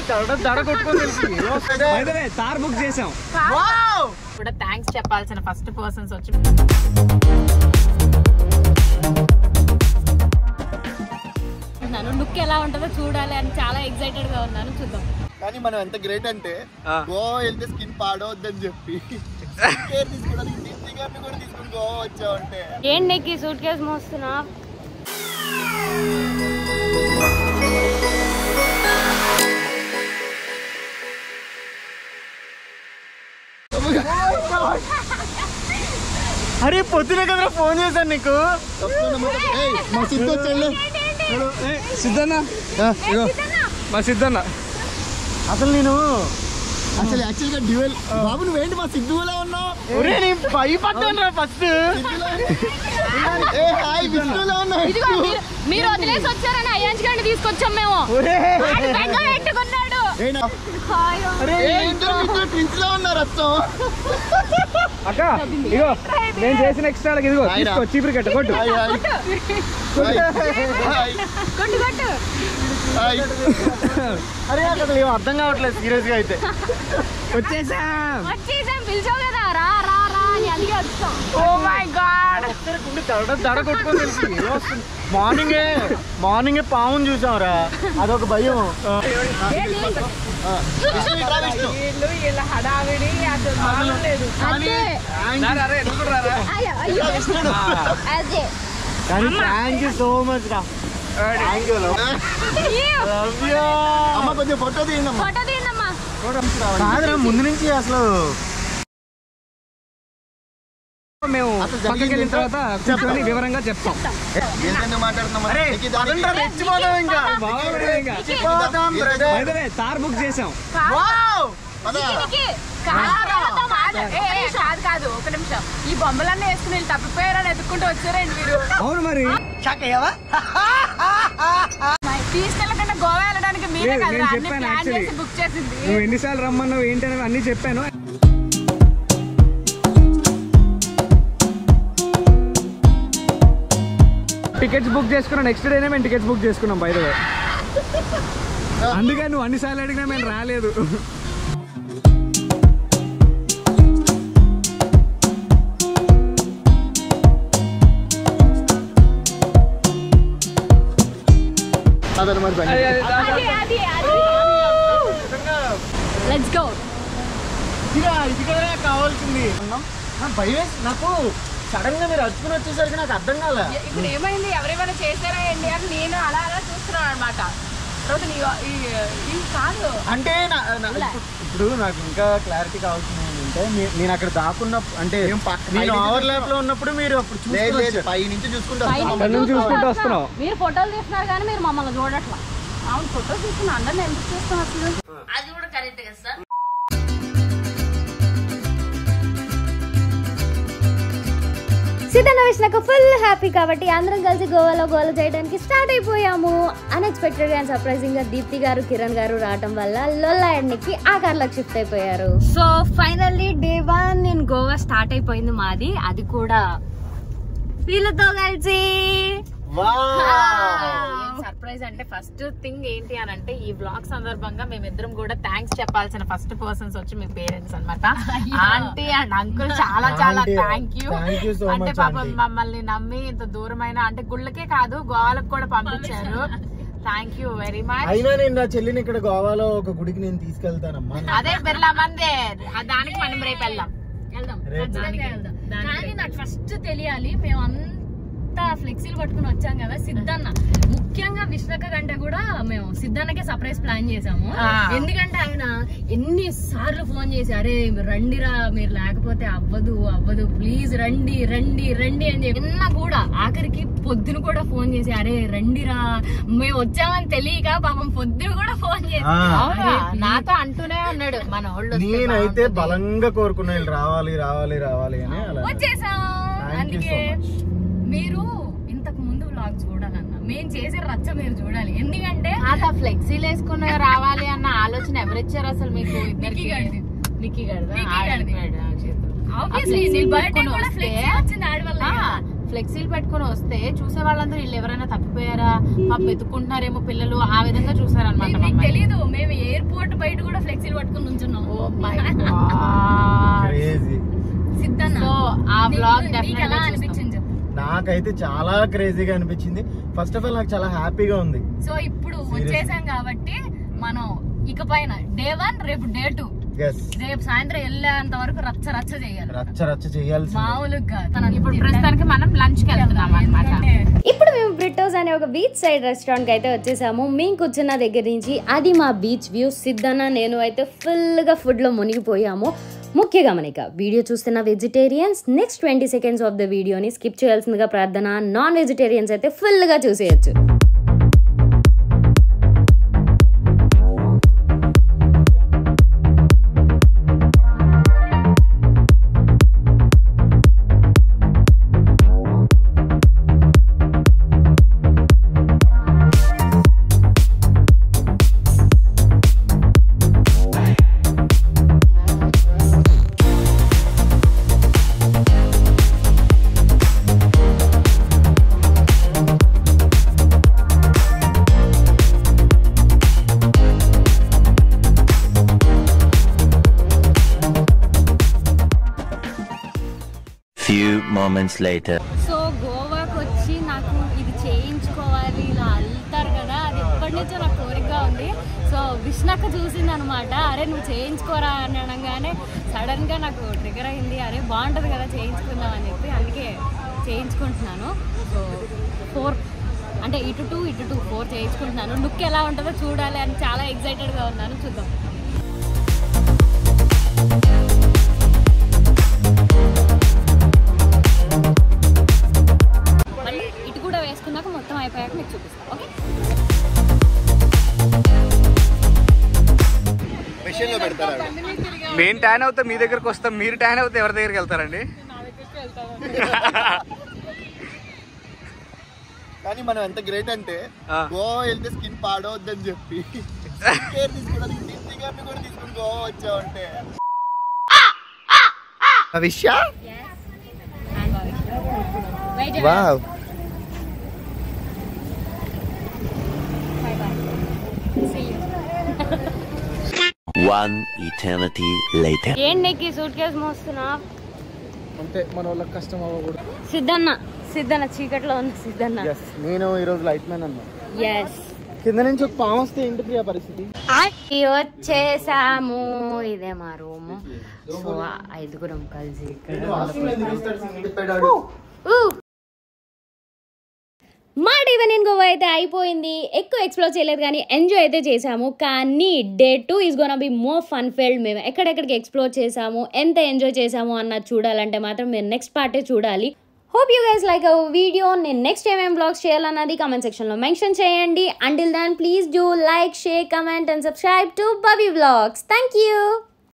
దడ దడ కొట్టుకొని తెలిసి తార్ బుక్ చేసాం కూడా థ్యాంక్స్ చెప్పాల్సిన ఫస్ట్ పర్సన్స్ వచ్చి నన్ను లుక్ ఎలా ఉంటుందో చూడాలి అని చాలా ఎక్సైటెడ్ గా ఉన్నాను చూద్దాం కానీ మనం ఎంత గ్రేట్ అంటే గోవా వెళ్తే స్కిన్ పాడవద్దని చెప్పి కేర్ తీసుకోవడానికి దీప్తి గారిని కూడా తీసుకుని గోవా వచ్చావంటే ఏం నీకు సూట్ కేసు మోస్తున్నా అరే పొద్దున కదరా ఫోన్ చేశాను నీకు ఏయ్, మా సిద్ధు వచ్చాడులే. సిద్ధన్న ఆ, ఇగో. మా సిద్ధన్న అసలు నేను అసలు యాక్చువల్ గా డ్యూయల్ బాబు నువ్వేంటి మా సిద్ధులా ఉన్నావు ఒరే నేను భయపడ్డాను రా ఫస్ట్ ఏ హాయ్ విష్ణులా ఉన్నావు ఇదిగో మీరు- మీరు వదిలేసి వచ్చారని అయ్యాంచి గారిని తీసుకొచ్చాం మేము ఒరే వాడు బెంగ పెట్టుకున్నాడు ఏనా? హాయ్ అరే ఏ ఇద్దరు ఇద్దరు ట్విన్స్ లా ఉన్నారు అచ్చం అక్క ఇగో నేను చేసిన ఎక్స్ట్రా ఇదిగో హాయ్రా. తీసుకో చీపురు కట్ట కొట్టు హాయ్ హాయ్ హాయ్ కొట్టు కొట్టు హాయ్ అరే నాకు అసలు ఏం అర్థం కావట్లేదు సీరియస్ గా అయితే వచ్చేసాం వచ్చేసాం పిలిచావు కదా రా రా రా అని అందుకే వచ్చాం ఓ మై గాడ్ ఒకసారి గుండె దడ దడ కొట్టుకొని తెలిసి మార్నింగే మార్నింగే పావును చూసాంరా అదొక భయం విష్ణు ఇట్రా విష్ణు వీళ్ళు వీళ్ళ హడావిడి అసలు మామూలు లేదు అదే అయ్యో అయ్యో ఇట్రా విష్ణుడు అదే కానీ థ్యాంక్ యూ సో మచ్ రా థ్యాంక్ యూ అమ్మ కొంచెం ఫోటో తీయండి అమ్మ ఫోటో తీయండమ్మా కాదురా ముందు నుంచి అసలు మేము అసలు పక్కకి వెళ్ళిన జరిగింది తర్వాత కూర్చొని వివరంగా చెప్తాం ఏంటంటే మాట్లాడుతున్నాం అరే నీకు దానికి- పదండ్రా, రెచ్చిపోదాం ఇంకా బాగుంది ఇంకా. రెచ్చిపోదాం brother. By the way, తార్ బుక్ చేసాం Wow! పద. దీనికి కాదు, కాదు. ఏ, ఏ, కాదు కాదు ఒక నిమిషం ఈ బొమ్మలన్నీ వేసుకుని వీళ్ళు తప్పిపోయారని ఎత్తుకుంటూ వచ్చారండి మీరు అవును మరి తీసుకెళ్ళకుండా గోవా వెళ్ళడానికి మీరే లేదు, కదా నేను అన్ని చెప్పాను ప్లాన్ actually. చేసి బుక్ చేసింది నువ్వు ఎన్నిసార్లు రమ్మన్నావు ఏంటి అని అన్ని చెప్పాను టికెట్స్ బుక్ చేసుకున్నాం నెక్స్ట్ డేనే మేము టికెట్స్ బుక్ చేసుకున్నాం బయట అందుకే నువ్వు అన్నిసార్లు అడిగినా మేము రాలేదు అదనమాట సంగతి. అది అది అది లెట్స్ గో ఇదిగా ఇది కదా నాకు కావాల్సింది అన్నాం. నా భయం వేసి- నాకు సడన్ గా మీరు అచ్చుకుని వచ్చేసరికి నాకు అర్థం కాలే ఇప్పుడు ఏమైంది ఎవరేమైనా చేశారా ఏంటి అని నేను అలా అలా చూస్తున్నాను అనమాట తర్వాత నీ- ఈ- ఈ కాదు అంటే నా- నా- ఇప్పుడు- ఇప్పుడు నాకు ఇంకా క్లారిటీ కావాల్సింది ఏంటంటే మీ- నేను అక్కడ దాక్కున్న అంటే పక్క- నేను పై ఓవర్ ల్యాప్ లో ఉన్నప్పుడు మీరు అప్పుడు లేదు చూసుకొని లేదు వచ్చారు. పై నుంచి చూసుకుంటూ పై వస్తాం. అక్కడ నుంచి చూసుకుంటూ వస్తున్నాం మీరు ఫోటోలు తీస్తున్నారు కానీ మీరు మమ్మల్ని చూడట్లా అవును ఫోటోస్ తీసుకుని అందరిని ఎందుకు చూస్తాం అసలు సీతన్న విష్ణకు ఫుల్ హ్యాపీ కాబట్టి అందరం కలిసి గోవాలో గోల చేయడానికి స్టార్ట్ అయిపోయాము అన్ఎక్స్పెక్టెడ్ గా సర్ప్రైజింగ్ గా దీప్తి గారు కిరణ్ గారు రావటం వల్ల లొల్లా ఎండ్కి ఆ కార్లకు షిఫ్ట్ అయిపోయారు సో ఫైనల్లీ డే వన్ నేను గోవా స్టార్ట్ అయిపోయింది మాది అది కూడా వీళ్ళతో కలిసి సర్ప్రైజ్ అంటే ఫస్ట్ థింగ్ ఏంటి అని అంటే ఈ బ్లాగ్ సందర్భంగా మేమిద్దరం కూడా థ్యాంక్స్ చెప్పాల్సిన ఫస్ట్ పర్సన్స్ వచ్చి మీ పేరెంట్స్ అన్నమాట ఆంటీ అండ్ అంకుల్ చాలా చాలా Aunty, thank you thank you so అంటే much, పాపం aunty. మమ్మల్ని నమ్మి ఇంత దూరమైన అంటే గుళ్ళకే కాదు గోవాలకు కూడా పంపించారు థ్యాంక్ యూ వెరీ మచ్ అయినా నేను నా చెల్లిని ఇక్కడ గోవాలో ఒక గుడికి నేను తీసుకెళ్తానమ్మా అదే బిర్లా మందిర్ ఆ దానికి మనం రేపు వెళ్దాం వెళ్దాం రేపు ఖచ్చితంగా వెళ్దాం కానీ నాకు ఫస్ట్ తెలియాలి మేము అంతా ఫ్లెక్సీలు పట్టుకుని వచ్చాం కదా సిద్ధన్న ముఖ్యంగా విశ్వక కంటే కూడా మేము సిద్ధన్నకే సర్ప్రైజ్ ప్లాన్ చేసాము ఆ. ఎందుకంటే ఆయన ఎన్ని సార్లు ఫోన్ చేసి అరే రండిరా మీరు లేకపోతే అవ్వదు అవ్వదు ప్లీజ్ రండి రండి రండి అని చెప్పి నిన్న కూడా ఆఖరికి పొద్దున కూడా ఫోన్ చేసి అరే రండిరా మేము వచ్చామని తెలియక పాపం పొద్దున కూడా ఫోన్ చేసి ఆ. అవునా అరే, please. నాతో అంటూనే ఉన్నాడు మన వాళ్ళు వస్తే నేనైతే బాగుంటుంది. బలంగా కోరుకున్నా వీళ్ళు రావాలి రావాలి రావాలి అని అలా వచ్చేసాం Thank you అందుకే so much. మీరు ఇంతకు ముందు వ్లాగ్ చూడాలన్న మేము చేసే రచ్చ మీరు చూడాలి ఎందుకంటే అలా ఫ్లెక్సీలు వేసుకుని రావాలి అన్న ఆలోచన ఎవరిచ్చారు అసలు మీకు ఇద్దరికి నిక్కీ గాడిది. నిక్కీ గాడిదా? నిక్కీ ఆ, గాడిది. గాడిదా, చేతులు. ఆబ్వియస్లీ ఆ నీ ఫ్లెక్సీలు బర్త్డే పెట్టుకొని కూడా వస్తే ఫ్లెక్సీ వచ్చింది ఆడి వల్ల ఆ, ఫ్లెక్సీలు పెట్టుకుని వస్తే చూసే వాళ్ళందరూ వీళ్ళు ఎవరైనా తప్పిపోయారా పాపం ఎత్తుకుంటున్నారేమో పిల్లలు ఆ విధంగా చూసారనమాట మీకు తెలీదు మేము ఎయిర్పోర్ట్ క్రేజీ సిద్ధన్న సో ఆ బ్లాగ్ నీకు- నీకు ఎలా డెఫినెట్గా అనిపించింది చెప్పు నాకైతే చాలా క్రేజీగా అనిపించింది ఫస్ట్ ఆఫ్ ఆల్ నాకు చాలా హ్యాపీగా ఉంది సో ఇప్పుడు వచ్చేసాం కాబట్టి మనం ఇకపైన డే వన్ రేపు డే టూ ఎస్ రేపు సాయంత్రం వెళ్ళేంత వరకు రచ్చ రచ్చ చేయాలి రచ్చ రచ్చ చేయాల్సింది మామూలుగా కాదు. తన ఇప్పుడు ప్రస్తుతానికి మనం లంచ్ కి వెళ్తున్నాం అనమాట ఎందుకంటే ఇప్పుడు మేము బ్రిటోస్ అనే ఒక బీచ్ సైడ్ రెస్టారెంట్కి అయితే వచ్చేసాము మేము కూర్చున్న దగ్గర నుంచి అది మా బీచ్ వ్యూ సిద్ధన నేను అయితే ఫుల్గా ఫుడ్లో మునిగిపోయాము ముఖ్య గమనిక వీడియో చూస్తున్న vegetarians next twenty seconds of the వీడియోని స్కిప్ చేయాల్సిందిగా ప్రార్థన నాన్ వెజిటేరియన్స్ అయితే ఫుల్గా చూసేయచ్చు Few moments later. సో గోవాకి వచ్చి నాకు ఇది చేయించుకోవాలి ఇలా అల్లుతారు కదా అది ఎప్పటి నుంచో నాకు కోరికగా ఉంది సో విష్ణక్క చూసింది అనమాట అరే నువ్వు చేయించుకోరా అని అనగానే సడన్ గా నాకు ట్రిగర్ అయింది అరే బాగుంటది కదా చేయించుకుందాం అని చెప్పి అందుకే చేయించుకుంటున్నాను సో ఫోర్ అంటే ఇటు టూ ఇటు టూ ఫోర్ చేయించుకుంటున్నాను లుక్ ఎలా ఉంటుందో చూడాలి అని చాలా ఎక్సైటెడ్గా ఉన్నాను చూద్దాం మళ్ళీ ఇటు కూడా వేసుకున్నాక మొత్తం అయిపోయాక మీకు చూపిస్తాను ఓకే మెషిన్ లో పెడతారా మేము ట్యాన్ అవుతాం మీ దగ్గరకు వస్తాం మీరు ట్యాన్ అవుతే ఎవరి దగ్గరికి వెళ్తారండి కానీ మనం ఎంత గ్రేట్ అంటే ఆ. గోవా వెళ్తే స్కిన్ పాడవద్దని చెప్పి కేర్ తీసుకోవడానికి దీప్తి గారిని కూడా తీసుకుని గోవా వచ్చావంటే విషయ వావ్ One eternity later. ఏంటి నీకు సూట్ కేసు మోస్తున్నా అంతే మన వాళ్ళకి కష్టం అవ్వకూడదు సిద్ధన్న సిద్ధన్న చీకట్లో ఉన్న సిద్ధన్న ఎస్ నేను ఈరోజు లైట్ మ్యాన్ అన్నా ఎస్ కింద నుంచి ఒక పాము వస్తే ఏంటి ప్రియా పరిస్థితి వచ్చేసాము ఇదే మా రూమ్ సో ఐదుగురం కలిసి ఇక్కడ ఊ! మా డివెన్ ఇన్ గోవా అయితే అయిపోయింది ఎక్కువ ఎక్స్ప్లోర్ చేయలేదు కానీ ఎంజాయ్ అయితే చేసాము కానీ day two is gonna be more fun filled మేము ఎక్కడెక్కడికి ఎక్స్ప్లోర్ చేసాము ఎంత ఎంజాయ్ చేసాము అన్నది చూడాలంటే మాత్రం మీరు నెక్స్ట్ పార్టే చూడాలి hope you guys like a video నేను నెక్స్ట్ ఏమేమి బ్లాగ్స్ చేయాలన్నది కామెంట్ సెక్షన్లో మెన్షన్ చేయండి until then please do like share comment and subscribe to Babi vlogs thank you